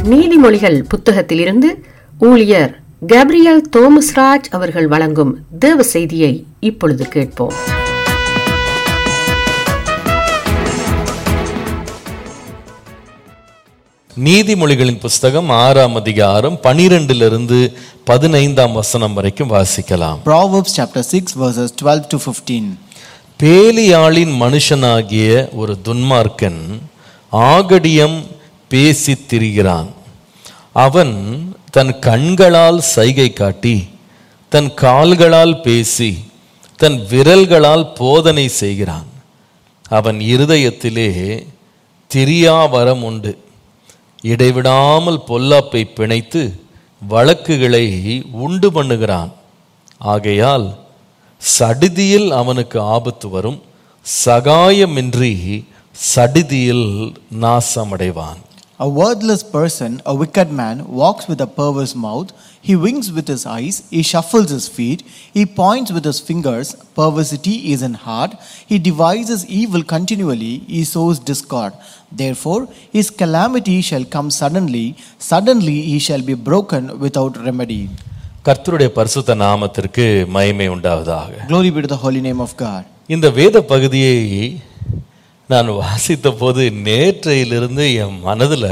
நீதிமொழிகள் புத்தகத்திலிருந்து ஊழியர் கேப்ரியல் தோமஸ்ராஜ் அவர்கள் வழங்கும் தேவ செய்தியை இப்பொழுது கேட்போம் நீதிமொழிகளின் புஸ்தகம் ஆறாம் அதிகாரம் பனிரெண்டிலிருந்து பதினைந்தாம் வசனம் வரைக்கும் வாசிக்கலாம் Proverbs chapter 6, verses 12 to 15. பேலியாளின் மனுஷனாகிய ஒரு துன்மார்க்கன் ஆகடியம் பேசித் திரிகிறான் அவன் தன் கண்களால் சைகை காட்டி தன் கால்களால் பேசி தன் விரல்களால் போதனை செய்கிறான் அவன் இருதயத்திலே திரியாவரம் உண்டு இடைவிடாமல் பொல்லாப்பை பிணைத்து வழக்குகளை உண்டு பண்ணுகிறான் ஆகையால் சடிதியில் அவனுக்கு ஆபத்து வரும் சகாயமின்றி சடிதியில் நாசமடைவான் A worthless person, a wicked man, walks with a perverse mouth. He winks with his eyes. He shuffles his feet. He points with his fingers. Perversity is in heart. He devises evil continually. He sows discord. Therefore, his calamity shall come suddenly. Suddenly, he shall be broken without remedy. கர்த்தருடைய பரிசுத்த நாமத்திற்கு மகிமை உண்டாவதாக Glory be to the holy name of God. இந்த வேத பகுதியை நான் வாசித்த போது நேற்றையிலிருந்து என் மனதில்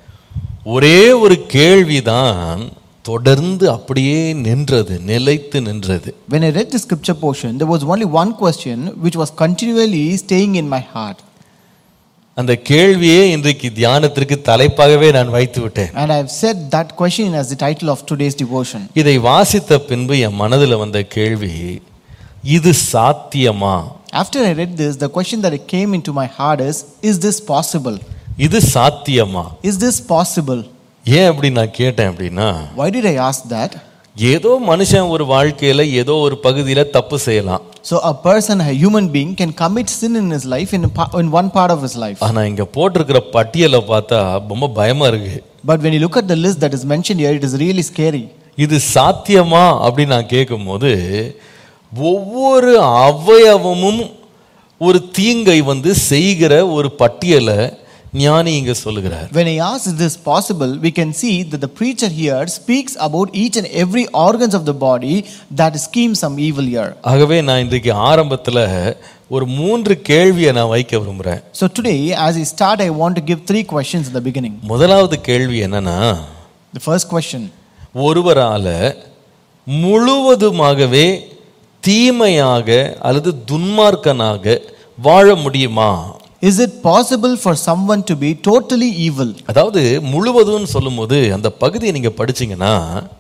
ஒரே ஒரு கேள்விதான் தொடர்ந்து அப்படியே நின்றது நிலைத்து நின்றது When I read the scripture portion, there was only one question which was continually staying in my heart. அந்த கேள்வியே இன்றைக்கு தியானத்திற்கு தலைப்பாகவே நான் வைத்து விட்டேன் And I have set that question as the title of today's devotion. இதை வாசித்த பின்பு என் மனதில் வந்த கேள்வி இது சாத்தியமா After I read this, the question that came into my heart is Is this possible? இது சாத்தியமா Is this possible? ஏன் அப்படி நான் கேட்டேன் அப்படின்னா Why did I ask that? ஏதோ மனுஷன் ஒரு வாழ்க்கையில ஏதோ ஒரு பகுதியில தப்பு செய்யலாம் So, a person, a human being, can commit sin in his life in, a pa- in one part of his life. ஆனா இங்க போட்டிருக்கிற பட்டியலை பார்த்தா ரொம்ப பயமா இருக்கு But when you look at the list that is mentioned here, it is really scary. இது சாத்தியமா அப்படின்னு நான் கேட்கும்போது ஒவ்வொரு அவயவமும் ஒரு தீங்கை வந்து செய்கிற ஒரு பட்டியலை ஞானி இங்க சொல்லுகிறார் When I ask is this possible, we can see that the preacher here speaks about each and every organs of the body that scheme some evil here. ஆகவே நான் இன்றைக்கு ஆரம்பத்துல ஒரு மூன்று கேள்வியை நான் வைக்க விரும்புறேன் So today, as I start, I want to give three questions in the beginning. முதலாவது கேள்வி என்னன்னா The first question ஒருவரால முழுவதுமாகவே தீமையாக அல்லது துன்மார்க்கனாக வாழ முடியுமா Is it possible for someone to be totally evil? அதாவது முழுவதும்னு சொல்லும்போது அந்த பகுதியை நீங்க படிச்சீங்கன்னா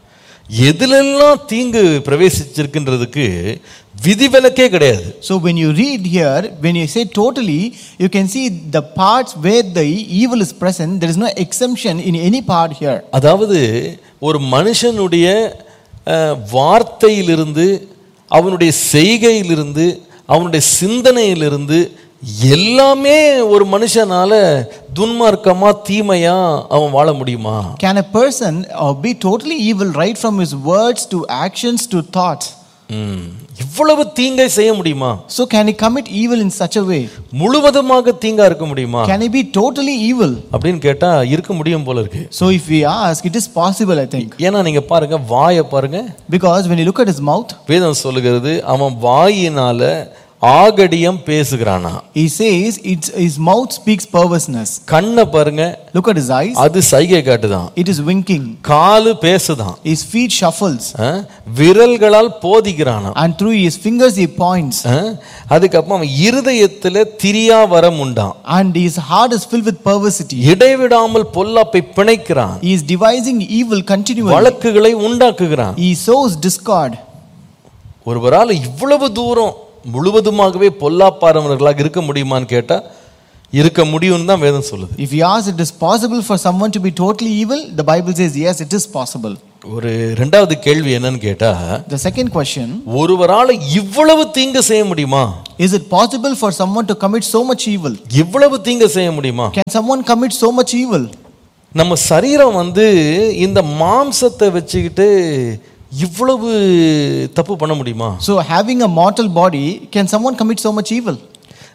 எதுலெல்லாம் தீங்கு பிரவேசிச்சிருக்குன்றதுக்கு விதிவிலக்கே கிடையாது So when you read here, when you say totally, you can see the parts where the evil is present. There is no exemption in any part here. அதாவது ஒரு மனுஷனுடைய அஹ், வார்த்தையிலிருந்து அவனுடைய செய்கையிலிருந்து அவனுடைய சிந்தனையிலிருந்து எல்லாமே ஒரு மனுஷனால துன்மார்க்கமா தீமையா அவன் வாழ முடியுமா Can a person uh, be totally evil right from his words to actions to thoughts? ம். இவ்வளவு தீங்கை செய்ய முடியுமா So can he commit evil in such a way? முழுவதுமாக தீங்கா இருக்க முடியுமா Can he be totally evil? அப்படின்னு கேட்டா இருக்க முடியும் போல இருக்கு So if we ask, it is possible, I think. ஏன்னா நீங்க பாருங்க வாயை பாருங்க Because when you look at his mouth, வேதம் சொல்லுகிறது அவன் வாயினால ஆகடியம் பேசுகிறானா he says it's, his mouth speaks perverseness. கண்ணை பாருங்க Look at his eyes, அது சைகை காட்டுதான் it is winking. காலு பேசுதான் His feet shuffles, ஆ? விரல்களால் போதிக்கிறானா and through his fingers he points. ஆ? அதுக்கப்புறம் அவன் இருதயத்துல திரியா வரம் உண்டான் And his heart is filled with perversity. இடைவிடாமல் பொல்லாப்பை பிணைக்கிறான் He is devising evil continually. வழக்குகளை உண்டாக்குகிறான் He sows discord. ஒருவரால் இவ்வளவு தூரம் முழுவதுமாகவே பொல்லாப்பாரவர்களாக இருக்க முடியுமான்னு கேட்டா இருக்க முடியும்னு தான் வேதம் சொல்லுது If you ask it is possible for someone to be totally evil, the Bible says yes, it is possible. ஒரு ரெண்டாவது கேள்வி என்னன்னு கேட்டா The second question ஒருவரால இவ்வளவு தீங்கு செய்ய முடியுமா is it possible for someone to commit so much evil? இவ்வளவு தீங்கு செய்ய முடியுமா Can someone commit so much evil? நம்ம சரீரம் வந்து இந்த மாம்சத்தை வச்சுக்கிட்டு இவ்வளவு தப்பு பண்ண முடியுமா So, having a mortal body, can someone commit so much evil?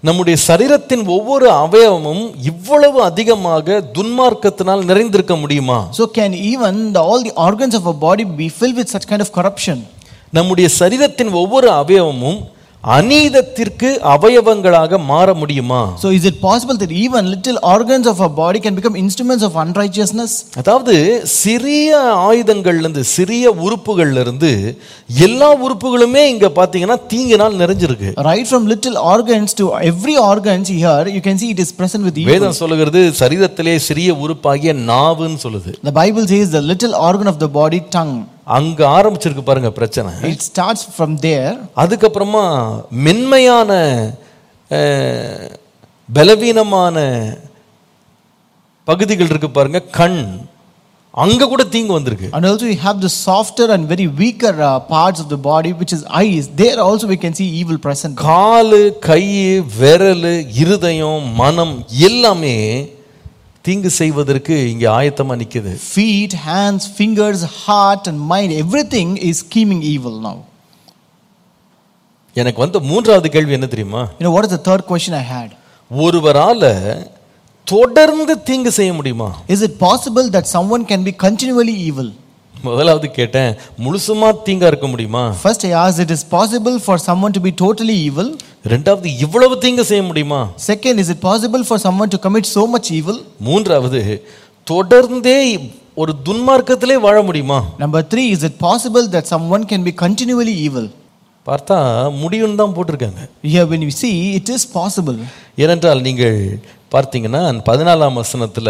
நம்முடைய சரீரத்தின் ஒவ்வொரு அவயவமும் இவ்வளவு அதிகமாக துன்மார்க்கத்தினால் நிறைந்திருக்க முடியுமா So, can even the, all the organs of our body be filled with such kind of corruption? நம்முடைய சரீரத்தின் ஒவ்வொரு அவயவமும் அநீதத்திற்கு அவயவங்களாக மாற முடியுமா So, is it possible that even little organs of our body can become instruments of unrighteousness? அதாவது சிறிய ஆயுதங்கள்ல இருந்து சிறிய உறுப்புகள்ல இருந்து எல்லா உறுப்புகளுமே இங்க பாத்தீங்கன்னா தீங்கினால் நிறைஞ்சிருக்கு Right from little organs to every organs here, you can see it is present with evil. வேதம் சொல்லுகிறது சரீரத்திலே சிறிய உறுப்பாகிய நாவுன்னு சொல்லுது The Bible says the little organ of the body, tongue. அங்க ஆரம்பிச்சிருக்கு பாருங்க பிரச்சனை It starts from there. அதுக்கப்புறமா மென்மையான அஹ், பலவீனமான பகுதிகள் இருக்கு பாருங்க கண் அங்க கூட தீங்கு வந்திருக்கு And also we have the softer and very weaker uh, parts of the body, which is eyes. There also we can see evil present. காலு கை விரல் இருதயம் மனம் எல்லாமே தீங்கு செய்வதற்கு இங்க ஆயத்தமா நிக்குது Feet, hands, fingers, heart, and mind, everything is scheming evil now. எனக்கு வந்த மூன்றாவது கேள்வி என்ன தெரியுமா You know, what is the third question I had? ஒருவரால தொடர்ந்து தீங்கு செய்ய முடியுமா Is it possible that someone can be continually evil? முதலாவது கேட்டேன் முழுசுமா தீங்கா இருக்க முடியுமா First, I asked, it is possible for someone to be totally evil? ரெண்டாவது இவ்வளவு தீங்கு செய்ய முடியுமா Second, is it possible for someone to commit so much evil? மூன்றாவது தொடர்ந்தே ஒரு துன்மார்க்கத்திலே வாழ முடியுமா Number three, is it possible that someone can be continually evil? பார்த்தா முடியும்னு தான் போட்டிருக்காங்க Here, when you see, it is possible. ஏனென்றால் நீங்கள் பார்த்தீங்கன்னா பதினாலாம் வசனத்துல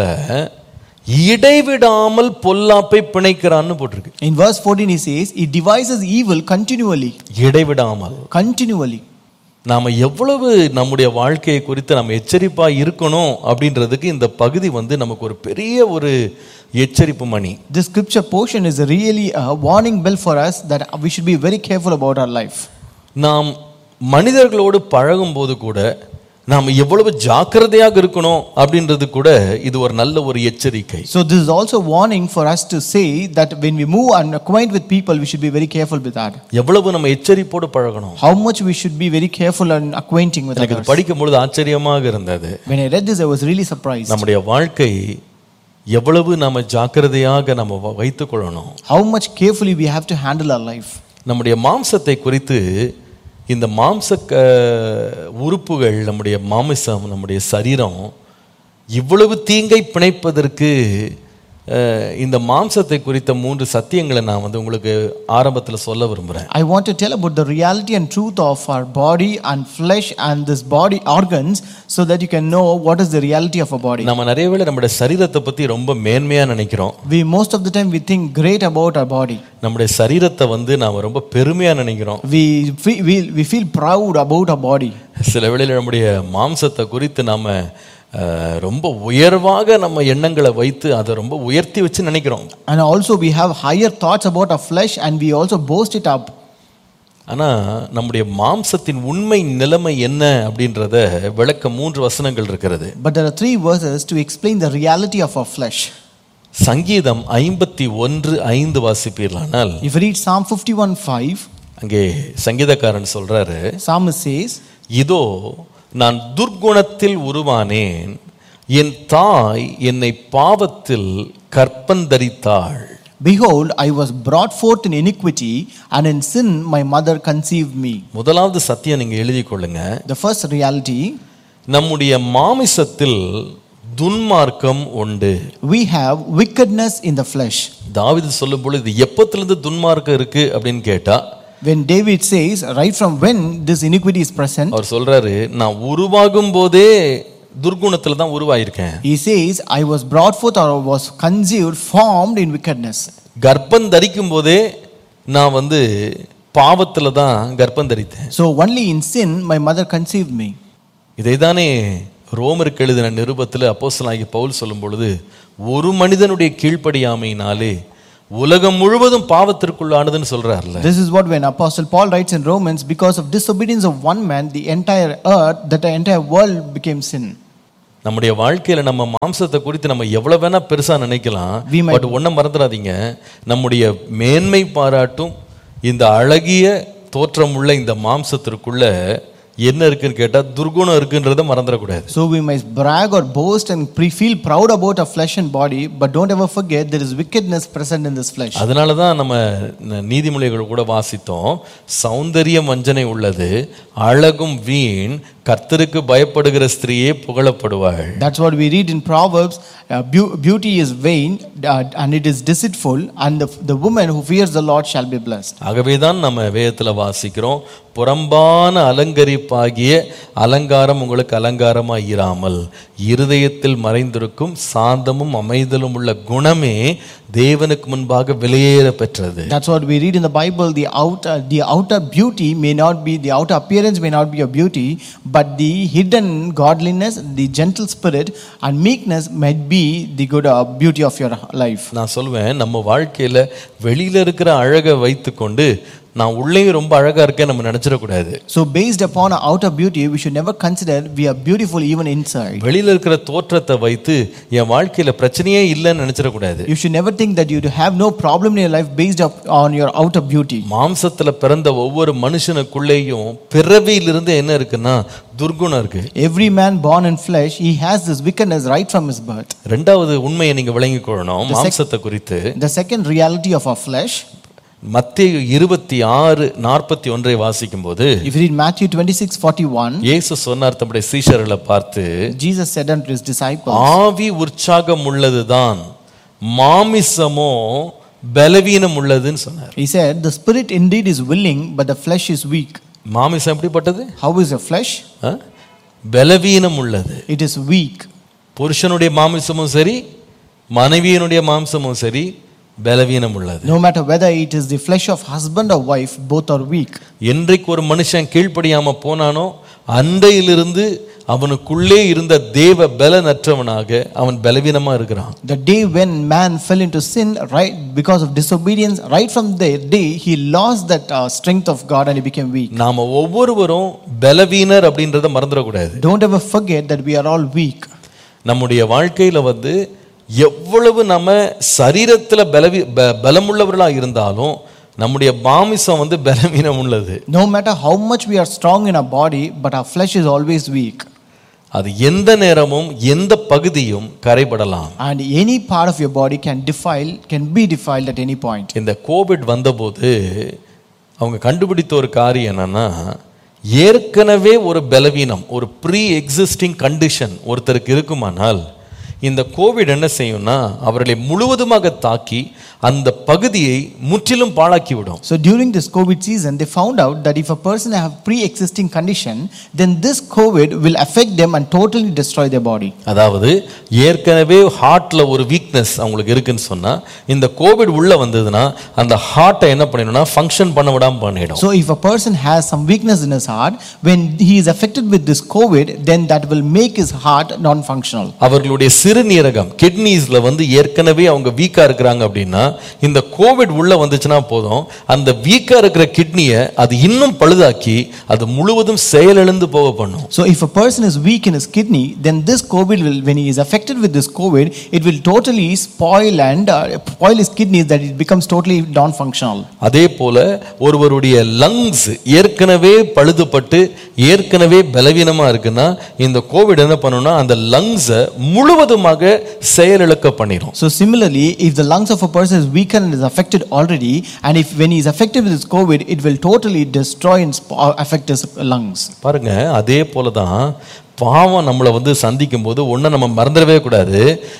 இடைவிடாமல் பொல்லாப்பை பிணைக்கிறான்னு போட்டிருக்கு In verse 14, he says, He devises evil continually. இடைவிடாமல் Continually. நாம எவ்வளவு நம்முடைய வாழ்க்கையை குறித்து நம்ம எச்சரிப்பா இருக்கணும் அப்படின்றதுக்கு இந்த பகுதி வந்து நமக்கு ஒரு பெரிய ஒரு எச்சரிப்பு மணி This scripture portion is really a warning bell for us that we should be very careful about our life. நாம் மனிதர்களோடு பழகும்போது கூட நாம் எவ்வளவு ஜாக்கிரதையாக இருக்கணும் அப்படின்றது கூட இது ஒரு நல்ல ஒரு எச்சரிக்கை So, this is also warning for us to say that when we move and acquaint with people, we should be very careful with that. எவ்வளவு நம்ம எச்சரிப்போடு பழகணும் How much we should be very careful and acquainting with எனக்கு இது others. படிக்கும் பொழுது ஆச்சரியமாக இருந்தது When I read this, I was really surprised. நம்முடைய வாழ்க்கை எவ்வளவு நாம ஜாக்கிரதையாக நம்ம வ- வைத்துக் கொள்ளணும் How much carefully we have to handle our life. நம்முடைய மாம்சத்தை குறித்து இந்த மாம்ச க- உறுப்புகள் நம்முடைய மாமிசம் நம்முடைய சரீரம் இவ்வளவு தீங்கை பிணைப்பதற்கு அஹ், இந்த மாம்சத்தை குறித்த மூன்று சத்தியங்களை நான் வந்து உங்களுக்கு ஆரம்பத்தில் சொல்ல விரும்புகிறேன் I want to tell about the reality and truth of our body and flesh and this body organs so that you can know what is the reality of our body. நம்ம நிறைய வேளை நம்முடைய சரீரத்தை பற்றி ரொம்ப மேன்மையாக நினைக்கிறோம் We most of the time we think great about our body. நம்முடைய சரீரத்தை வந்து நாம் ரொம்ப பெருமையாக நினைக்கிறோம் We, fe- we, we feel proud about our body. சில வேளையில் நம்முடைய மாம்சத்தை குறித்து நாம் ரொம்ப உயர்வாக நம்ம எண்ணங்களை வைத்து அதை ரொம்ப உயர்த்தி வச்சு நினைக்கிறோம் And also we have higher thoughts about our flesh and we also boast it up. ஆனால் நம்முடைய மாம்சத்தின் உண்மை நிலைமை என்ன அப்படின்றத விளக்க மூன்று வசனங்கள் இருக்கிறது But there are three verses to explain the reality of our flesh. சங்கீதம் ஐம்பத்தி ஒன்று ஐந்து வாசிப்பீர்களானால் If you read Psalm 51 5, அங்கே சங்கீதக்காரன் சொல்றாரு Psalmist says, இதோ நான் துர்க்குணத்தில் உருவானேன் என் தாய் என்னை பாவத்தில் கற்பந்தரித்தாள் Behold, I was brought forth in iniquity, and in sin my mother conceived me. முதலாவது சத்தியம் நீங்க எழுதி கொள்ளுங்க The first reality, நம்முடைய மாமிசத்தில் துன்மார்க்கம் உண்டு we have wickedness in the flesh. தாவீது சொல்லும் பொழுது இது எப்பத்திலிருந்து துன்மார்க்கம் இருக்கு அப்படின்னு கேட்டா When David says, right from when this iniquity is present, அவர் சொல்றாரு நான் உருவாகும் போதே துர்குணத்துல தான் உருவாயிருக்கேன் he says, I was brought forth or was conceived, formed in wickedness. கர்ப்பம் தரிக்கும் போதே நான் வந்து பாவத்துல தான் கர்ப்பம் தரித்தேன் So only in sin my mother conceived me. இதைதானே ரோமருக்கு எழுதின நிருபத்தில் அப்போஸ்தலனாகிய பவுல் சொல்லும் பொழுது ஒரு மனிதனுடைய கீழ்ப்படியாமையினாலே உலகம் முழுவதும் பாவத்திற்குள்ளானதுன்னு சொல்றாருல்ல This is what when Apostle Paul writes in Romans, because of disobedience of one man, the entire earth, that the entire world became sin. நம்முடைய வாழ்க்கையில நம்ம மாம்சத்தை குறித்து நம்ம எவ்வளவு வேணா பெருசா நினைக்கலாம் We might- பட் ஒன்றும் மறந்துடாதீங்க நம்முடைய மேன்மை பாராட்டும் இந்த அழகிய தோற்றமுள்ள இந்த மாம்சத்திற்குள்ள என்ன இருக்குன்னு கேட்டா துர்குணம் இருக்குன்றத மறந்துடக்கூடாது So we must brag or boast and pre- feel proud about our flesh and body, but don't ever forget there is wickedness present in this flesh. அதனால தான் நம்ம ந- நீதிமொழிகள் கூட வாசித்தோம் சௌந்தரிய வஞ்சனை உள்ளது அழகும் வீண் கர்த்தருக்கு பயப்படுகிற ஸ்திரீயே புகழப்படுவாள் That's what we read in Proverbs. Uh, beau- beauty is vain uh, and it is deceitful, and the, the woman who fears the Lord shall be blessed. ஆகவே தான் நம்ம வேதத்தில் வாசிக்கிறோம் புறம்பான அலங்கரிப்பாகிய அலங்காரம் உங்களுக்கு அலங்காரமாய் இராமல் இருதயத்தில் மறைந்திருக்கும் சாந்தமும் அமைதலும் உள்ள குணமே தேவனுக்கு முன்பாக விலையேற பெற்றது That's what we read in the Bible. The outer, the outer beauty may not be, the outer appearance may not be your beauty, but the hidden godliness, the gentle spirit, and meekness might be the good uh, beauty of your life. நான் சொல்வேன் நம்ம வாழ்க்கையில வெளியில இருக்கிற அழகை வைத்துக்கொண்டு நான் உள்ளேயும் ரொம்ப அழகா இருக்கேன் நம்ம நினைச்சிடக்கூடாது So, based upon our outer beauty, we should never consider we are beautiful even inside. வெளியில இருக்கிற தோற்றத்தை வைத்து என் வாழ்க்கையில பிரச்சனையே இல்லைன்னு நினைச்சிடக்கூடாது You should never think that you have no problem in your life based up on your outer beauty. மாம்சத்துல பிறந்த ஒவ்வொரு மனுஷனுக்குள்ளேயும் பிறவியிலிருந்து என்ன இருக்குன்னா துர்குணம் இருக்கு Every man born in flesh, he has this wickedness right from his birth. ரெண்டாவது உண்மையை நீங்க விளங்கிக் கொள்ளணும் மாம்சத்தை குறித்து The second reality of our flesh, மத்தேயு இருபத்தி ஆறு நாற்பத்தி ஒன்றை வாசிக்கும் போது if you read Matthew 26 41, இயேசு சொன்னார் தம்முடைய சீஷர்களை பார்த்து Jesus said unto his disciples, ஆவி உற்சாகம் உள்ளதுதான் மாமிசமோ பலவீனம் உள்ளதுன்னு சொன்னார் He said, The spirit indeed is willing, but the flesh is weak. மாமிசம் எப்படிப்பட்டது How is the flesh? ஆ? பலவீனம் உள்ளது It is weak. புருஷனுடைய மாமிசமும் சரி மனைவியினுடைய மாம்சமும் சரி பலவீனம் உள்ளது No matter whether it is the flesh of husband or wife, both are weak. என்றைக்கு ஒரு மனுஷன் கீழ்ப்படியாம போனானோ அண்டையிலிருந்து அவனுக்குள்ளே இருந்த தேவ பலனற்றவனாக அவன் பலவீனமா இருக்கிறான் The day when man fell into sin, right because of disobedience, right from that day, he lost that uh, strength of God and he became weak. நாம ஒவ்வொருவரும் பலவீனர் அப்படின்றத மறந்துடக்கூடாது Don't ever forget that we are all weak. நம்முடைய வாழ்க்கையில வந்து எவ்வளவு நம்ம சரீரத்துல பலவி ப- பலமுள்ளவர்களா இருந்தாலும் நம்முடைய மாமிசம் வந்து பலவீனம் உள்ளது No matter how much we are strong in our body, but our flesh is always weak. அது எந்த நேரமும் எந்த பகுதியும் கரைபடலாம் And any part of your body can defile, can be defiled at any point. இந்த கோவிட் வந்தபோது அவங்க கண்டுபிடித்த ஒரு காரியம் என்னன்னா ஏற்கனவே ஒரு பலவீனம் ஒரு ப்ரீ எக்ஸிஸ்டிங் கண்டிஷன் ஒருத்தருக்கு இருக்குமானால் இந்த கோவிட் என்ன செய்யும்னா அவர்களை முழுவதுமாக தாக்கி அந்த பகுதியை முற்றிலும் பாழாக்கி விடும் So during this COVID season, they found out that if a person have pre-existing condition, then this COVID will affect them and totally destroy their body. அதாவது ஏற்கனவே ஹார்ட்ல ஒரு வீக்னஸ் அவங்களுக்கு இருக்குன்னு சொன்னா இந்த கோவிட் உள்ள வந்ததுன்னா அந்த ஹார்ட்டை என்ன பண்ணிடும்னா ஃபங்க்ஷன் பண்ண விடாம பண்ணிடும் So if a person has some weakness in his heart, when he is affected with this COVID, then that will make his heart non-functional. அவர்களுடைய சிறுநீரகம் கிட்னிஸ்ல வந்து ஏற்கனவே அவங்க வீக்கா இருக்கிறாங்க அப்படின்னா இந்த கோவிட் உள்ள வந்துச்சுன்னா போதும் அந்த வீக்கா இருக்கிற கிட்னியை அது இன்னும் பழுதாக்கி அது முழுவதும் செயலிழந்து போக பண்ணும் So if a person is weak in his kidney, then this COVID will, when he is affected with this COVID, it will totally spoil and uh, spoil his kidneys that it becomes totally non-functional. அதே போல ஒருவருடைய lungs ஏற்கனவே பழுதுபட்டு ஏற்கனவே பலவீனமா இருக்குன்னா இந்த Covid என்ன பண்ணும்னா அந்த லங்ஸை முழுவதுமாக செயலிழக்க பண்ணிடும் So similarly, if the lungs of a person is weaker and is affected already, and if when he is affected with this COVID, it will totally destroy and sp- uh, affect his lungs. பாருங்க அதே போல தான் பாவம் நம்மளை வந்து சந்திக்கும் போது ஒன்றை நம்ம மறந்துடவே கூடாது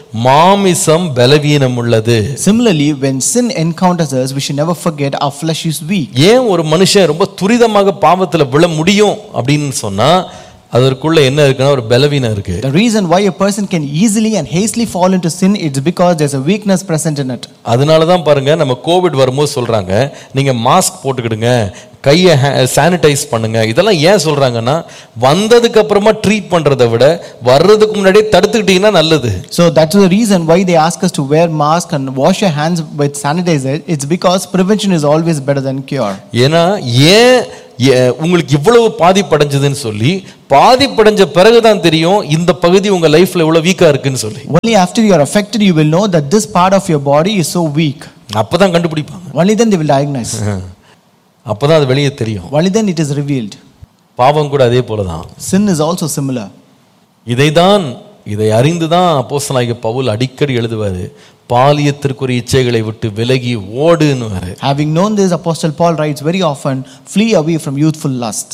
மாமிசம் பலவீனம் உள்ளது Similarly, when sin encounters us, we should never forget our flesh is weak. ஏன் ஒரு மனுஷன் ரொம்ப துரிதமாக பாவத்தில் விழ முடியும் அப்படின்னு சொன்னா அதற்குள்ள என்ன இருக்குன்னா ஒரு பலவீனம் இருக்கு The reason why a person can easily and hastily fall into sin is because there's a weakness present in it. அதனால தான் பாருங்க நம்ம கோவிட் வரும்போது சொல்றாங்க நீங்க மாஸ்க் போட்டுக்கிடுங்க கையை சானிடைஸ் பண்ணுங்க இதெல்லாம் ஏன் சொல்றாங்கன்னா வந்ததுக்கு அப்புறமா ட்ரீட் பண்றதை விட வர்றதுக்கு முன்னாடியே தடுத்துக்கிட்டீங்கன்னா நல்லது So that's the reason why they ask us to wear mask and wash your hands with sanitizer. It's because prevention is always better than cure. ஏன்னா ஏன் ஏ- உங்களுக்கு இவ்வளவு பாதிப்படைஞ்சதுன்னு சொல்லி பாதிப்படைஞ்ச பிறகுதான் தெரியும் இந்த பகுதி உங்க லைஃப்ல எவ்வளவு வீக்கா இருக்குன்னு சொல்லி Only after you are affected, you will know that this part of your body is so weak. அப்பதான் கண்டுபிடிப்பாங்க Only then they will diagnose. அப்பதான் அது வெளியே தெரியும் Only then it is revealed. பாவம் கூட அதே போலதான் Sin is also similar. இதைதான் இதை அறிந்துதான் அப்போஸ்தலனாகிய பவுல் அடிக்கடி எழுதுவாரு பாலியத்திற்குரிய இச்சைகளை விட்டு விலகி ஓடுன்னு Having known this, Apostle Paul writes very often, flee away from youthful lust.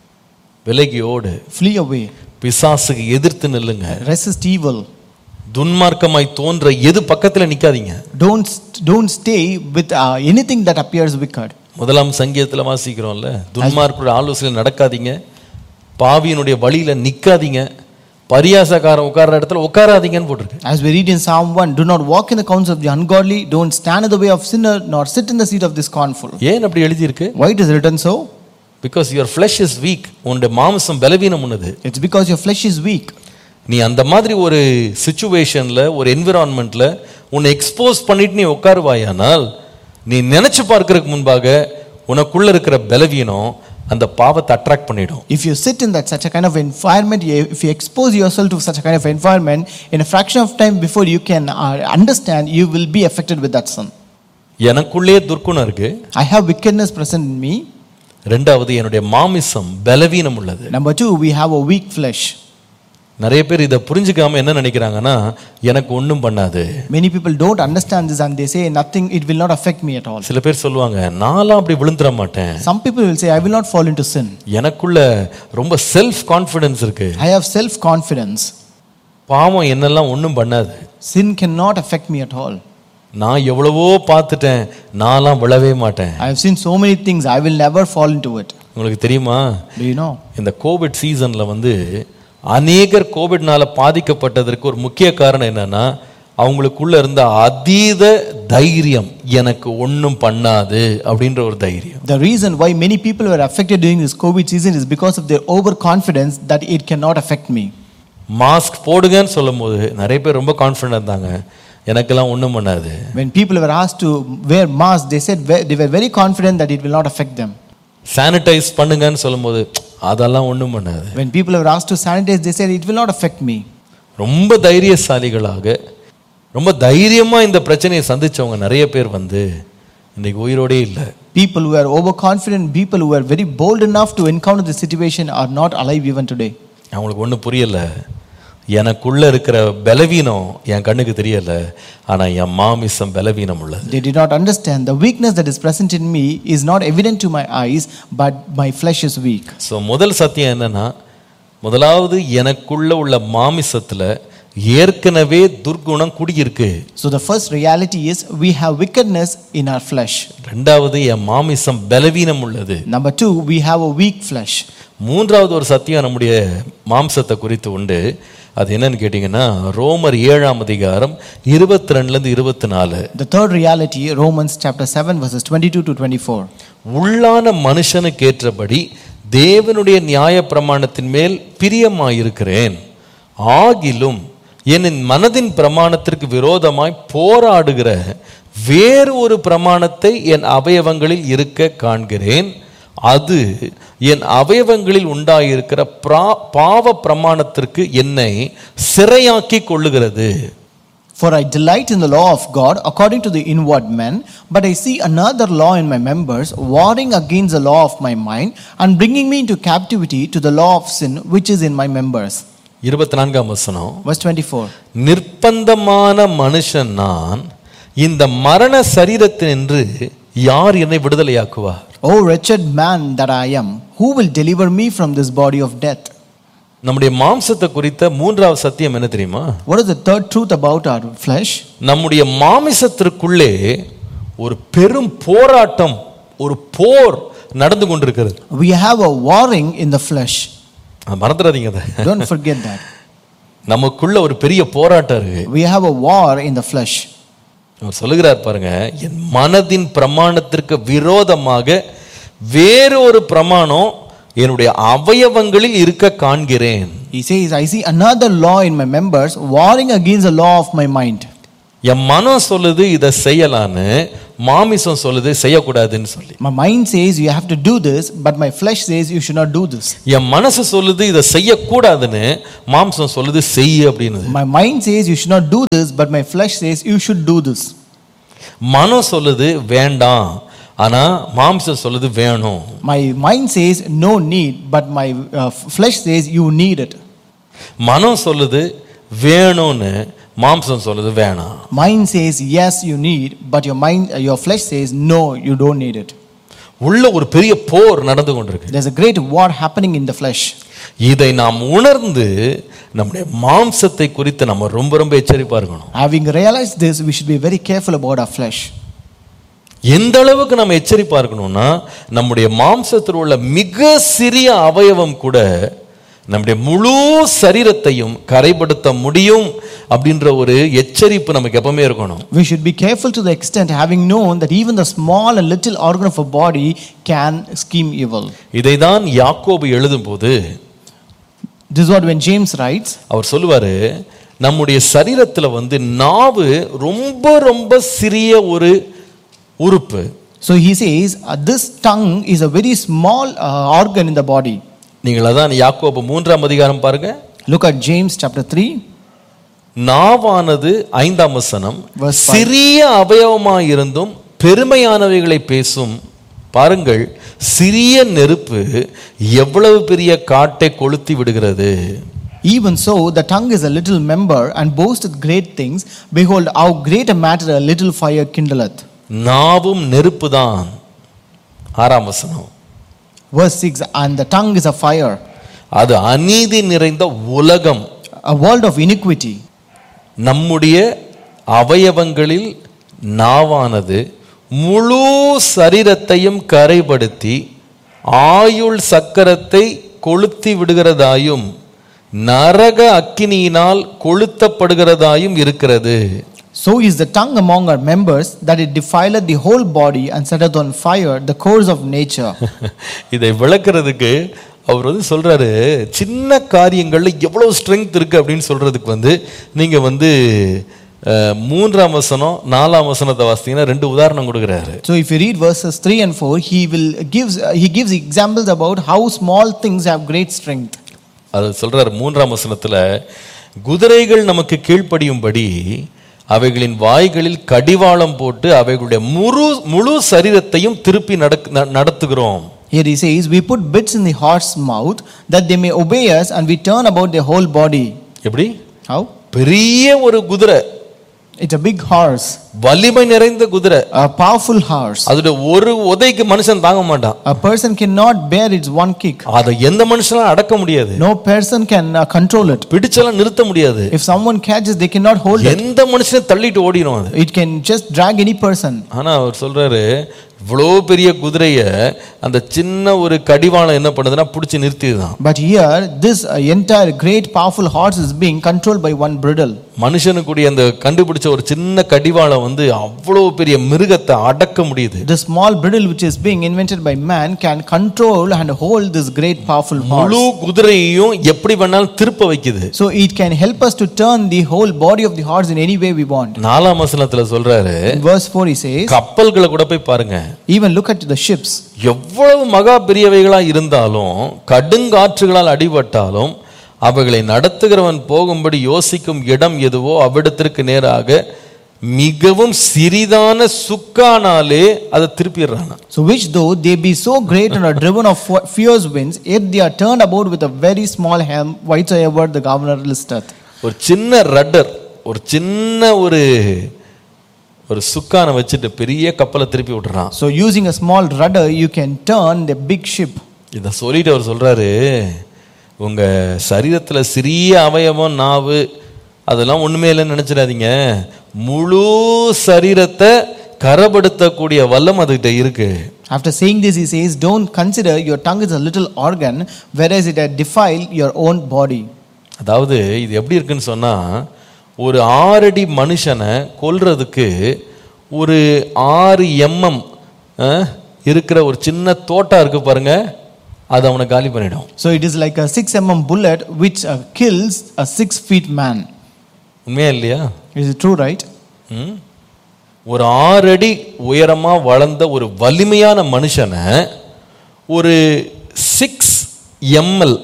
விலகி ஓடு Flee away. பிசாசுக்கு எதிர்த்து நில்லுங்க Resist evil. துன்மார்க்கமாய் தோன்ற எது பக்கத்துல நிக்காதீங்க Don't, don't stay with uh, anything that appears wicked. முதலாம் சங்கீதத்துல வாசிக்கிறோம்ல துன்மார்க்குடைய ஆலோசனை நடக்காதீங்க பாவியினுடைய வழியில நிக்காதீங்க பரியாசக்காரன் உட்கார்ற இடத்துல உட்காராதீங்கன்னு போட்டிருக்கு As we read in Psalm 1, do not walk in the counsel of the ungodly, don't stand in the way of sinner, nor sit in the seat of the scornful. ஏன் அப்படி எழுதியிருக்கு Why it is written so? Because your flesh is weak உன்னுடைய மாம்சம் பலவீனம் உன்னது It's because your flesh is weak. நீ அந்த மாதிரி ஒரு சுச்சுவேஷன்ல ஒரு என்விரான்மெண்ட்ல உன்னை எக்ஸ்போஸ் பண்ணிட்டு நீ உட்காருவாயானால் நீ நினைச்சு பார்க்கறதுக்கு முன்பாக உனக்குள்ள இருக்கிற பலவீனம் அந்த பாவத்தை அட்ராக்ட் பண்ணிடும் If you sit in that such a kind of environment, you- if you expose yourself to such a kind of environment, in a fraction of time before you can uh, understand, you will be affected with that sin. எனக்குள்ளே துர்க்குணம் இருக்கு I have wickedness present in me. ரெண்டாவது என்னுடைய மாமிசம் பலவீனம் உள்ளது Number two, we have a weak flesh. நிறைய பேர் இதை புரிஞ்சுக்காம என்ன நினைக்கிறாங்கன்னா எனக்கு ஒன்றும் பண்ணாது Many people don't understand this and they say nothing, it will not affect me at all. சில பேர் சொல்லுவாங்க நான்லாம் அப்படி விழுந்துட மாட்டேன் Some people will say, I will not fall into sin. எனக்குள்ள ரொம்ப செல்ஃப் கான்ஃபிடன்ஸ் இருக்கு I have self confidence. பாவம் என்னெல்லாம் ஒன்றும் பண்ணாது Sin cannot affect me at all. நான் எவ்வளவோ பார்த்துட்டேன் நான்லாம் விழவே மாட்டேன் I have seen so many things, I will never fall into it. உங்களுக்கு தெரியுமா Do you know? இந்த கோவிட் சீசன்ல வந்து அநேகர் கோவிட்னால பாதிக்கப்பட்டதற்கு ஒரு முக்கிய காரணம் என்னன்னா அவங்களுக்குள்ள இருந்த அதீத தைரியம் எனக்கு ஒன்றும் பண்ணாது அப்படின்ற ஒரு தைரியம் The reason why many people were affected during this COVID season is because of their overconfidence that it cannot affect me. Mask போடுங்கன்னு சொல்லும்போது நிறைய பேர் ரொம்ப கான்ஃபிடென்ட் இருந்தாங்க எனக்கெல்லாம் ஒன்றும் பண்ணாது When people were asked to wear masks, they said ve- they were very confident that it will not affect them. Sanitise பண்ணுங்கன்னு சொல்லும்போது அதெல்லாம் ஒன்றும் பண்ணாது When people were asked to sanitize, they said it will not affect me. ரொம்ப தைரியசாலிகளாக ரொம்ப தைரியமா இந்த பிரச்சனையை சந்திச்சவங்க நிறைய பேர் வந்து இன்னைக்கு உயிரோடே இல்லை People who are overconfident, people who are very bold enough to encounter the situation are not alive even today. அவங்களுக்கு ஒன்றும் புரியல எனக்குள்ள இருக்கிற பலவீனம் என் கண்ணுக்கு தெரியல ஆனா என் மாமிசம் பலவீனம் உள்ளது They did not understand the weakness that is present in me is not evident to my eyes, but my flesh is weak. So முதல் சத்தியம் என்னன்னா முதலாவது எனக்குள்ள உள்ள மாமிசத்துல ஏற்கனவே துர்குணம் குடியிருக்கு So the first reality is we have wickedness in our flesh. ரெண்டாவது என் மாமிசம் பலவீனம் உள்ளது Number two, we have a weak flesh. மூன்றாவது ஒரு சத்தியம் நம்முடைய மாம்சத்தை குறித்து உண்டு அது என்னன்னு கேட்டிங்கன்னா ரோமர் ஏழாம் அதிகாரம் இருபத்தி ரெண்டுலேருந்து இருபத்தி நாலு The third reality, Romans chapter 7, verses 22 to 24. உள்ளான மனுஷனுக்கு ஏற்றபடி தேவனுடைய நியாய பிரமாணத்தின் மேல் பிரியமாயிருக்கிறேன் ஆகிலும் என் மனதின் பிரமாணத்திற்கு விரோதமாய் போராடுகிற வேறு ஒரு பிரமாணத்தை என் அவயவங்களில் இருக்க காண்கிறேன் அது என் அவயவங்களில் உண்டாயிருக்கிற பிரா- பாவ பிரமாணத்திற்கு என்னை சிறையாக்கி கொள்ளுகிறது For I delight in the law of God according to the inward man, but I see another law in my members, warring against the law of my mind, and bringing me into captivity to the law of sin which is in my members. இருபத்தி நான்காம் வசனம் Verse 24. நிர்பந்தமான மனுஷன் நான் இந்த மரண சரீரத்தினின்று யார் என்னை விடுதலையாக்குவார் O wretched man that I am, who will deliver me from this body of death? நம்முடைய மாம்சத்தை குறித்த மூன்றாவது சத்தியம் என்ன தெரியுமா What is the third truth about our flesh? நம்முடைய மாமிசத்திற்குள்ளே ஒரு பெரும் போராட்டம் ஒரு போர் நடந்து கொண்டிருக்கிறது We have a warring in the flesh. அஹ் மறந்துடாதீங்க அதை Don't forget that. நமக்குள்ள ஒரு பெரிய போராட்டம் இருக்கு We have a war in the flesh. அவர் சொல்லுகிறார் பாருங்க என் மனதின் பிரமாணத்திற்கு விரோதமாக வேறு ஒரு பிரமாணம் என்னுடைய அவயவங்களில் இருக்க காண்கிறேன் He says, I see another law in my members warring against the law of my mind. என் மனம் சொல்லுது இதை செய்யலான்னு மாமிசம் சொல்லுது செய்யக்கூடாதுன்னு சொல்லி My mind says you have to do this, but my flesh says you should not do this. என் மனசு சொல்லுது இதை செய்யக்கூடாதுன்னு மாம்சம் சொல்லுது செய் அப்படின்னு My mind says you should not do this, but my flesh says you should do this. மனம் சொல்லுது வேண்டாம் ஆனா மாம்சம் சொல்லுது வேணும் My mind says no need, but my uh, flesh says you need it. மனம் சொல்லுது வேணும்னு மாம்சம் சொல்லுது வேணாம் Mind says yes, you need, but your mind, uh, your flesh says no, you don't need it. உள்ள ஒரு பெரிய போர் நடந்து கொண்டிருக்கு There's a great war happening in the flesh. இதை நாம் உணர்ந்து நம்முடைய மாம்சத்தை குறித்து நம்ம ரொம்ப ரொம்ப எச்சரிப்பா இருக்கணும் Having realized this, we should be very careful about our flesh. எந்த அளவுக்கு நம்ம எச்சரிப்பா இருக்கணும்னா நம்முடைய மாம்சத்தில் உள்ள மிக சிறிய அவயவம் கூட நம்முடைய முழு சரீரத்தையும் கரைப்படுத்த முடியும் அப்படின்ற ஒரு எச்சரிப்பு நமக்கு எப்பவுமே இருக்கணும் We should be careful to the extent having known that even the small and little organ of a body can scheme evil. இதை தான் யாக்கோபு எழுதும்போது This is what when James writes, அவர் சொல்லுவாரு நம்முடைய சரீரத்துல வந்து நாவு ரொம்ப ரொம்ப சிறிய ஒரு உறுப்பு so he says, uh, this tongue is a very small uh, organ in the body. நீங்கள் அதான் யாக்கோபு மூன்றாம் அதிகாரம் பாருங்க Look at James chapter 3, நாவானது ஐந்தாம் வசனம் Verse five. சிறிய அவயவமாய் இருந்தும் பெருமையானவைகளை பேசும் பாருங்கள் சிறிய நெருப்பு எவ்வளவு பெரிய காட்டை கொளுத்தி விடுகிறது Even so, the tongue is a little member and boasteth great things. Behold, how great a matter a little fire kindleth. நாவும் நெருப்புதான் ஆறாம் வசனம் Verse 6 And the tongue is a fire, அது அநீதி நிறைந்த உலகம் a world of iniquity. நம்முடைய அவயவங்களில் நாவானது முழு சரீரத்தையும் கரைப்படுத்தி ஆயுள் சக்கரத்தை கொளுத்தி விடுகிறதாயும் நரக அக்கினியினால் கொளுத்தப்படுகிறதாயும் இருக்கிறது So is the tongue among our members, that it defileth the whole body and setteth on fire the course of nature. இதை விளக்குறதுக்கு அவர் வந்து சொல்றாரு சின்ன காரியங்கள்ல எவ்வளவு ஸ்ட்ரென்த் இருக்கு அப்படின்னு சொல்றதுக்கு வந்து நீங்க வந்து அஹ், மூன்றாம் வசனம் நாலாம் வசனத்தை வாசித்தீங்கன்னா ரெண்டு உதாரணம் கொடுக்குறாரு So if you read verses 3 and 4, he will gives he gives examples about how small things have great strength. அது சொல்றாரு மூன்றாம் வசனத்துல குதிரைகள் நமக்கு கீழ்ப்படியும்படி அவைகளின் வாய்களில் கடிவாளம் போட்டு அவைகளுடைய முழு முழு சரீரத்தையும் திருப்பி நடக் ந- நடத்துகிறோம் Here he says, We put bits in the horse's mouth that they may obey us, and we turn about their whole body. எப்படி How? பெரிய ஒரு குதிரை It's a big horse, வலிமை நிறைந்த குதிரை a powerful horse. அதோட ஒரு உதைக்கு மனுஷன் தாங்க மாட்டான் A person cannot bear its one kick. அதை எந்த மனுஷனும் அடக்க முடியாது No person can uh, control it. பிடிச்செல்லாம் நிறுத்த முடியாது If someone catches, they cannot hold it. எந்த மனுஷனையும் தள்ளிட்டு ஓடிடும் அது It can just drag any person. ஆனா அவர் சொல்றாரு இவ்வளோ பெரிய குதிரைய அந்த சின்ன ஒரு கடிவாளம் என்ன பண்ணுதுன்னா பிடிச்சி நிறுத்திதுதான் But here, this uh, entire great powerful horse is being controlled by one bridle. மனுஷனுக்குடைய அந்த கண்டுபிடிச்ச ஒரு சின்ன கடிவாளம் வந்து அவ்வளோ பெரிய மிருகத்தை அடக்க முடியுது The small bridle which is being invented by man can control and hold this great powerful முழு horse. குதிரையையும் எப்படி வேணாலும் திருப்ப வைக்குது So it can help us to turn the whole body of the horse in any way we want. நாலாம் வசனத்துல சொல்றாரு In verse 4 he says, கப்பல்களை கூட போய் பாருங்க even look at the ships. எவ்வளவு மகா பெரியவைகளா இருந்தாலும் கடுங்காற்றுகளால் அடிபட்டாலும் அவைகளை நடத்துகிறவன் போகும்படி யோசிக்கும் இடம் எதுவோ அவ்விடத்திற்கு நேராக மிகவும் சிறிதான சுக்கானாலே அதை திருப்பிடுறானா So which though they be so great and are driven of fo- fierce winds, yet they are turned about with a very small helm, whatsoever the governor listeth. ஒரு சின்ன ரட்டர் ஒரு சின்ன ஒரு ஒரு சுக்கானை வச்சுட்டு பெரிய கப்பலை திருப்பி விட்டுறான் So using a small rudder, you can turn the big ship. இதை சொல்லிட்டு அவர் சொல்றாரு உங்க சரீரத்துல சிறிய அவயவம் நாவு அதெல்லாம் ஒண்ணுமே இல்லைன்னு நினைச்சிடாதீங்க முழு சரீரத்தை கரப்படுத்தக்கூடிய வல்லம் அதுகிட்ட இருக்கு After saying this, he says, Don't consider your tongue is a little organ, whereas it had defiled your own body. அதாவது இது எப்படி இருக்குன்னு சொன்னா ஒரு ஆறடி மனுஷனை கொல்றதுக்கு ஒரு ஆறு எம்எம் இருக்கிற ஒரு சின்ன தோட்டா இருக்கு பாருங்க அது அவனை காலி பண்ணிடும் So it is like a 6 mm bullet which uh, kills a 6 feet man. உண்மையா இல்லையா Is it true, right? ம்? ஒரு ஆறு அடி உயரமா வளர்ந்த ஒரு வலிமையான மனுஷனை ஒரு சிக்ஸ் எம்எல்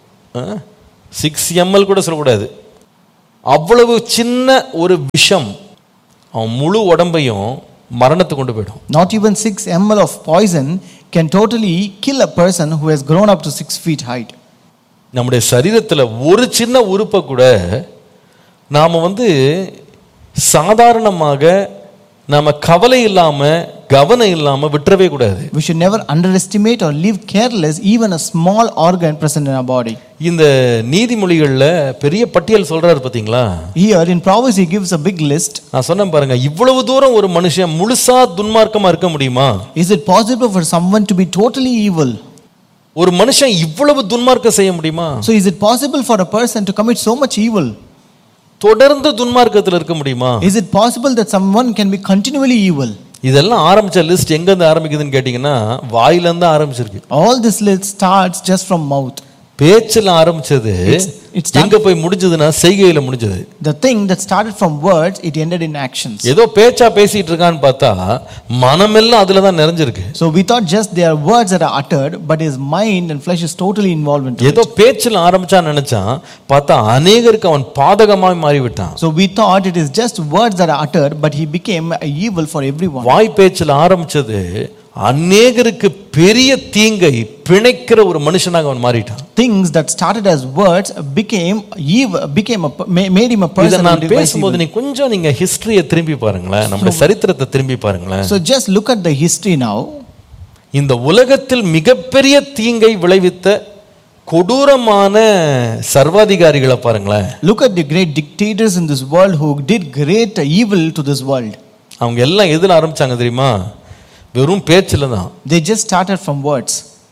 சிக்ஸ் எம்எல் கூட சொல்லக்கூடாது அவ்வளவு சின்ன ஒரு விஷம் அவன் முழு உடம்பையும் மரணத்தை கொண்டு போயிடும் Not even 6 ml of poison can totally kill a person who has grown up to 6 feet height. நம்முடைய சரீரத்தில் ஒரு சின்ன உறுப்பை கூட நாம் வந்து சாதாரணமாக நாம கவலை இல்லாம கவனம் இல்லாம விட்டுறவே கூடாது We should never underestimate or leave careless even a small organ present in our body. இந்த நீதிமொழிகள்ல பெரிய பட்டியல் சொல்றாரு பாத்தீங்களா Here in Proverbs, he gives a big list. நான் சொன்னேன் பாருங்க இவ்வளவு தூரம் ஒரு மனுஷன் முழுசா துன்மார்க்கமா இருக்க முடியுமா Is it possible for someone to be totally evil? ஒரு மனுஷன் இவ்வளவு துன்மார்க்கம் செய்ய முடியுமா So, is it possible for a person to commit so much evil? தொடர்ந்து துன்மார்க்கத்தில் இருக்க முடியுமா Is it possible that someone can be continually evil? இதெல்லாம் ஆரம்பிச்ச லிஸ்ட் எங்க இருந்து ஆரம்பிக்குதுன்னு கேட்டீங்கன்னா வாயில இருந்து ஆரம்பிச்சிருக்கு All this list starts just from mouth. பேச்சில் ஆரம்பிச்சது it's done. எங்க போய் முடிஞ்சதுன்னா செய்கையில முடிஞ்சது The thing that started from words, it ended in actions. ஏதோ பேச்சா பேசிட்டு இருக்கான்னு பார்த்தா மனமெல்லாம் அதுல தான் நிறைஞ்சிருக்கு So we thought just they are words that are uttered, but his mind and flesh is totally involved into ஏதோ it. பேச்சில் ஆரம்பிச்சான்னு நினைச்சான் பார்த்தா அநேகருக்கு அவன் பாதகமாய் மாறிவிட்டான் So we thought it is just words that are uttered, but he became a evil for everyone. வாய் பேச்சில் ஆரம்பிச்சது அநேகருக்கு பெரிய தீங்கை பிணைக்கிற ஒரு மனுஷனாக அவன் மாறிட்டான் Things that started as words became evil, became a, ma- made him a இதை person. நான் who devised பேசும்போது evil. நீ கொஞ்சம் நீங்க ஹிஸ்டரியை திரும்பி பாருங்களேன் நம்முடைய சரித்திரத்தை திரும்பி பாருங்களேன் So just look at the history now. இந்த உலகத்தில் மிகப்பெரிய தீங்கை விளைவித்த கொடூரமான சர்வாதிகாரிகளை பாருங்களேன் Look at the great dictators in this world who did great evil to this world. அவங்க எல்லாம் எதுல ஆரம்பிச்சாங்க தெரியுமா வெறும் பேச்சில் தான் They just started from words.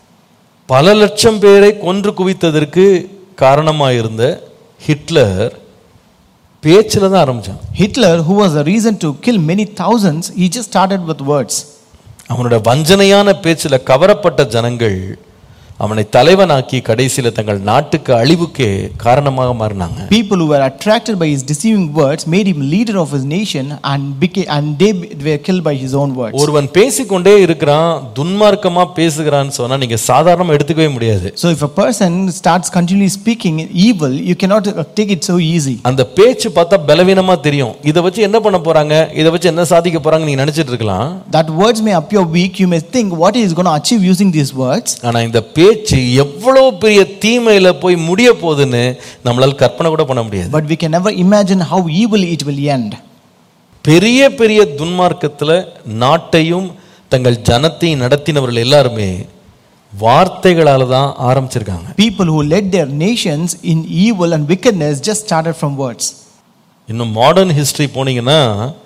பல லட்சம் பேரை கொன்று குவித்ததற்கு காரணமாயிருந்த ஹிட்லர் பேச்சில் தான் ஆரம்பிச்சான் Hitler, who was the reason to kill many thousands, he just started with words. அவனோட வஞ்சனையான பேச்சில் கவரப்பட்ட ஜனங்கள் அவனை தலைவனாக்கி கடைசியில் தங்கள் நாட்டுக்கு அழிவுக்கே காரணமாக மாறினாங்க People who were attracted by his deceiving words made him leader of his nation and became and they were killed by his own words. ஒருவன் பேசிக்கொண்டே இருக்கிறான் துன்மார்க்கமா பேசுகிறான்னு சொன்னா நீங்க சாதாரணமா எடுத்துக்கவே முடியாது So if a person starts continually speaking evil, you cannot uh, take it so easy. அந்த பேச்சு பார்த்தா பலவீனமா தெரியும் இதை வச்சு என்ன பண்ண போறாங்க இதை வச்சு என்ன சாதிக்க போறாங்க நீங்க நினைச்சிட்டு இருக்கலாம் That words may appear weak, you may think what he is going to achieve using these words. ஆனா இந்த பேச்சு எவ்வளவு பெரிய தீமையில போய் முடிய போகுதுன்னு நம்மளால கற்பனை கூட பண்ண முடியாது But we can never imagine how evil it will end. பெரிய பெரிய துன்மார்க்கத்துல நாட்டையும் தங்கள் ஜனத்தையும் நடத்தினவர்கள் எல்லாருமே வார்த்தைகளால தான் ஆரம்பிச்சிருக்காங்க People who led their nations in evil and wickedness just started from words. இன்னும் மாடர்ன் ஹிஸ்டரி போனீங்கன்னா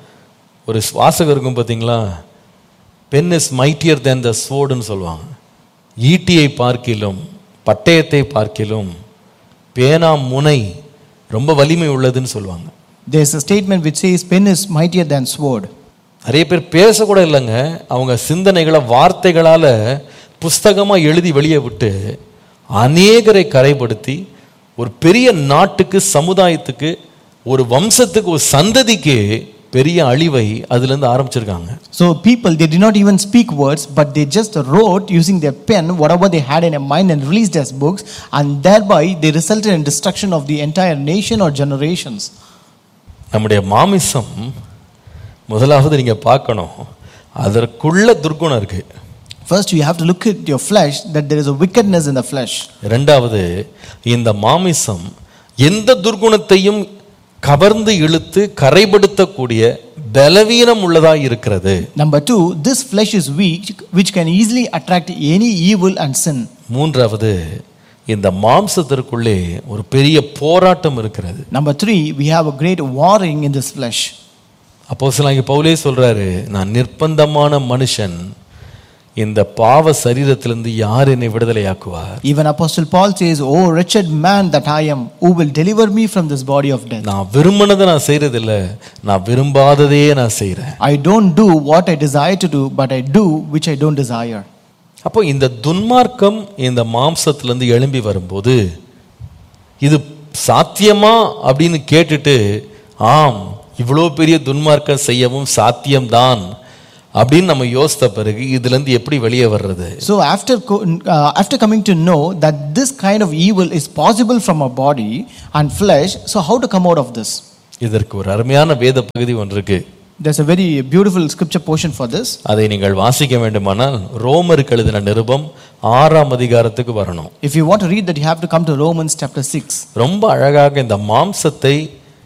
ஒரு வாசகம் இருக்கும் பார்த்தீங்களா pen is mightier than the ஸ்வோர்டுன்னு சொல்லுவாங்க ஈட்டியை பார்க்கிலும் பட்டயத்தை பார்க்கிலும் பேனா முனை ரொம்ப வலிமை உள்ளதுன்னு சொல்லுவாங்க There's a statement which says, Pen is mightier than sword. நிறைய பேர் பேசக்கூட இல்லைங்க அவங்க சிந்தனைகளை வார்த்தைகளால் புஸ்தகமாக எழுதி வெளியே விட்டு அநேகரை கரைப்படுத்தி ஒரு பெரிய நாட்டுக்கு சமுதாயத்துக்கு ஒரு வம்சத்துக்கு ஒரு சந்ததிக்கு பெரிய அழிவை அதுலேருந்து ஆரம்பிச்சிருக்காங்க So people, they did not even speak words, but they just wrote using their pen whatever they had in their mind and released as books, and thereby they resulted in destruction of the entire nation or generations. நம்முடைய மாமிசம் முதலாவது நீங்கள் பார்க்கணும் அதற்குள்ள துர்குணம் இருக்கு First, you have to look at your flesh that there is a wickedness in the flesh. ரெண்டாவது இந்த மாமிசம் எந்த துர்குணத்தையும் கவர்ந்து இழுத்து கரைப்படுத்தக்கூடிய பலவீனம் உள்ளதாய் இருக்கிறது Number two, this flesh is weak, which can easily attract any evil and sin. மூன்றாவது இந்த மாம்சத்திற்குள்ளே ஒரு பெரிய போராட்டம் இருக்கிறது Number three, we have a great warring in this flesh. அப்போ சில பவுலே சொல்றாரு நான் நிர்பந்தமான மனுஷன் இந்த பாவ சரீரத்திலிருந்து யார் என்னை விடுதலையாக்குவார் Even Apostle Paul says, Oh, wretched man that I am, who will deliver me from this body of death? நான் விரும்பினதை நான் செய்யறதில்ல நான் விரும்பாததையே நான் செய்கிறேன் I don't do what I desire to do, but I do which I don't desire. அப்போ இந்த துன்மார்க்கம் இந்த மாம்சத்திலிருந்து எழும்பி வரும்போது இது சாத்தியமா அப்படின்னு கேட்டுட்டு ஆம் இவ்வளோ பெரிய துன்மார்க்கம் செய்யவும் சாத்தியம்தான் அப்படின்னு நம்ம யோசித்த பிறகு இதுலேருந்து எப்படி வெளியே வர்றது So after co- uh, after coming to know that this kind of evil is possible from our body and flesh, so how to come out of this? இதற்கு ஒரு அருமையான வேத பகுதி ஒன்று இருக்கு There's a very beautiful scripture portion for this. அதை நீங்கள் வாசிக்க வேண்டுமானால் ரோமருக்கு எழுதின நிருபம் ஆறாம் அதிகாரத்துக்கு வரணும் If you want to read that, you have to come to Romans chapter 6. ரொம்ப அழகாக இந்த மாம்சத்தை